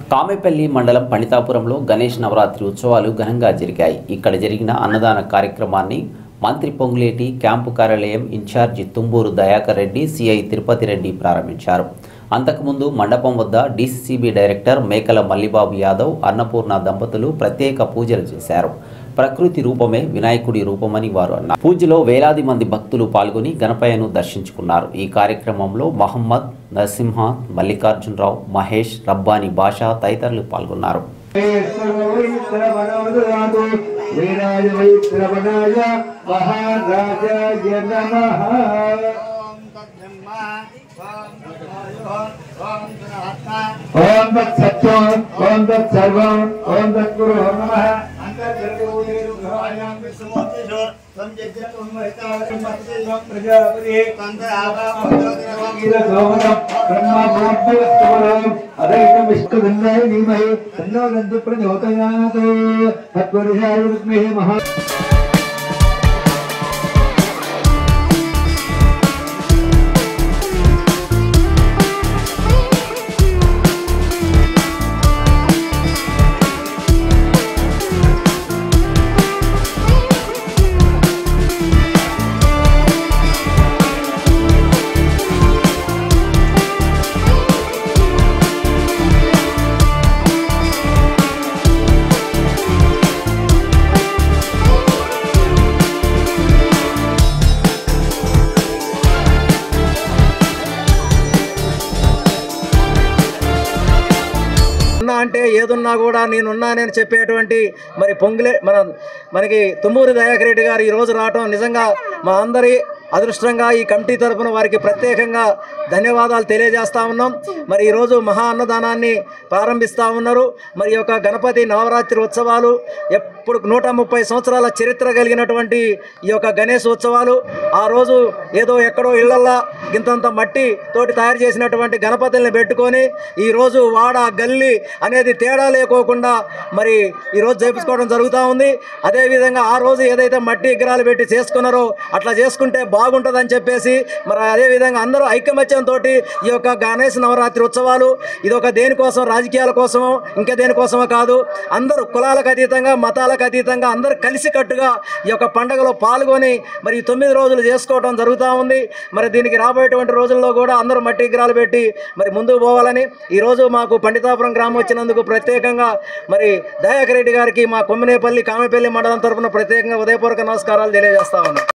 కామెపల్లి మండలం పండితాపురంలో గణేష్ నవరాత్రి ఉత్సవాలు ఘనంగా జరిగాయి ఇక్కడ జరిగిన అన్నదాన కార్యక్రమాన్ని మంత్రి పొంగులేటి క్యాంపు కార్యాలయం ఇన్ఛార్జి తుంబూరు దయాకర్ రెడ్డి సిఐ తిరుపతి రెడ్డి ప్రారంభించారు అంతకుముందు మండపం వద్ద డీసీసీబీ డైరెక్టర్ మేకల మల్లిబాబు యాదవ్ అన్నపూర్ణ దంపతులు ప్రత్యేక పూజలు చేశారు ప్రకృతి రూపమే వినాయకుడి రూపమని వారు అన్నారు పూజలో వేలాది మంది భక్తులు పాల్గొని గణపయ్యను దర్శించుకున్నారు ఈ కార్యక్రమంలో మహమ్మద్ నరసింహ మల్లికార్జునరావు మహేష్ రబ్బాని బాషా తదితరులు పాల్గొన్నారు వీరాజ వైశ్రవణాయ మహారాజాయ నమః ఓం తత్ సత్యం ఓం తత్ సర్వం ఓం తత్ గురు నమః ప్రజాపతి అదైతం విష్ణుదండాయ ధీమహి తన్నో నంది ప్రచోదయాత్ తత్పురుషాయ విద్మహే మహా ఉన్నా అంటే ఏదున్నా కూడా నేనున్నానని చెప్పేటువంటి మరి పొంగులే మన మనకి తుమ్మూరి దయాకర్ రెడ్డి గారు ఈరోజు రావటం నిజంగా మా అందరి అదృష్టంగా ఈ కమిటీ తరపున వారికి ప్రత్యేకంగా ధన్యవాదాలు తెలియజేస్తా ఉన్నాం మరి ఈరోజు మహా అన్నదానాన్ని ప్రారంభిస్తూ ఉన్నారు మరి ఈ యొక్క గణపతి నవరాత్రి ఉత్సవాలు ఎప్పుడు నూట ముప్పై సంవత్సరాల చరిత్ర కలిగినటువంటి ఈ యొక్క గణేష్ ఉత్సవాలు ఆ రోజు ఏదో ఎక్కడో ఇళ్లల్లా ఇంతంత మట్టి తోటి తయారు చేసినటువంటి గణపతుల్ని పెట్టుకొని ఈరోజు వాడ గల్లి అనేది తేడా లేకోకుండా మరి ఈరోజు చేపించుకోవడం జరుగుతూ ఉంది అదేవిధంగా ఆ రోజు ఏదైతే మట్టి విగ్రహాలు పెట్టి చేసుకున్నారో అట్లా చేసుకుంటే బాగుంటుందని చెప్పేసి మరి అదేవిధంగా అందరూ ఐకమత్యంతో ఈ యొక్క గణేష్ నవరాత్రి ఉత్సవాలు ఇది ఒక దేనికోసం రాజకీయాల కోసమో ఇంకా దేనికోసమో కాదు అందరూ కులాలకు అతీతంగా మతాలకు అతీతంగా అందరూ కలిసికట్టుగా ఈ యొక్క పండుగలో పాల్గొని మరి ఈ తొమ్మిది రోజులు చేసుకోవడం జరుగుతూ ఉంది మరి దీనికి రాబోయేటువంటి రోజుల్లో కూడా అందరూ మట్టి విగ్రహాలు పెట్టి మరి ముందుకు పోవాలని ఈరోజు మాకు పండితాపురం గ్రామం వచ్చినందుకు ప్రత్యేకంగా మరి దయాకర్ రెడ్డి గారికి మా కొమ్మినేపల్లి కామెపల్లి మండలం తరపున ప్రత్యేకంగా ఉదయపూర్వక నమస్కారాలు తెలియజేస్తా ఉన్నాం